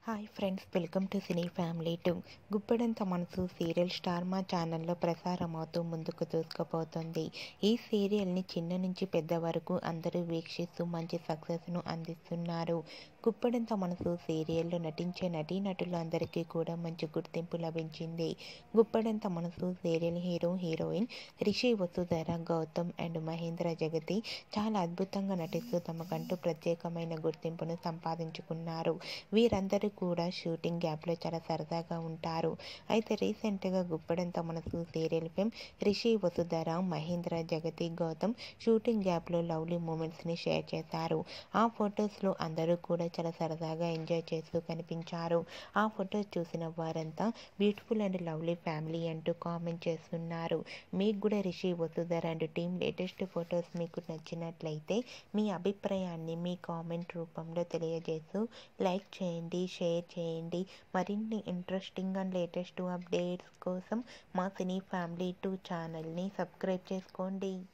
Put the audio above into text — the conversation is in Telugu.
hi friends welcome to cine family two Guppedantha Manasu serial star మా ఛానల్లో ప్రసారం అవుతూ ముందుకు దూసుకుపోతుంది ఈ సీరియల్ని చిన్న నుంచి పెద్ద వరకు అందరూ వీక్షిస్తూ మంచి సక్సెస్ను అందిస్తున్నారు గుప్పెడంత మనసు సీరియల్లో నటించే నటీనటులు అందరికీ కూడా మంచి గుర్తింపు లభించింది Guppedantha Manasu serial hero heroine Rishi Vasudhara Gautam and Mahendra Jagathi చాలా అద్భుతంగా నటిస్తూ తమకంటూ ప్రత్యేకమైన గుర్తింపును సంపాదించుకున్నారు వీరందరూ కూడా షూటింగ్ గ్యాప్లో చాలా సరదాగా ఉంటారు అయితే రీసెంట్గా Guppedantha Manasu serial fame Rishi Vasudhara Mahendra Jagathi Gautam shooting గ్యాప్లో లవ్లీ మూమెంట్స్ని షేర్ చేశారు ఆ ఫొటోస్లో అందరూ కూడా చాలా సరదాగా ఎంజాయ్ చేస్తూ కనిపించారు ఆ ఫొటోస్ చూసిన వారంతా బ్యూటిఫుల్ అండ్ లవ్లీ ఫ్యామిలీ అంటూ కామెంట్ చేస్తున్నారు మీకు కూడా Rishi Vasudhara and team latest photos మీకు నచ్చినట్లయితే మీ అభిప్రాయాన్ని మీ కామెంట్ రూపంలో తెలియజేస్తూ లైక్ చేయండి షేర్ చేయండి మరిన్ని ఇంట్రెస్టింగ్ అండ్ లేటెస్ట్ అప్డేట్స్ కోసం మా సినీ ఫ్యామిలీ టూ ఛానల్ని సబ్స్క్రైబ్ చేసుకోండి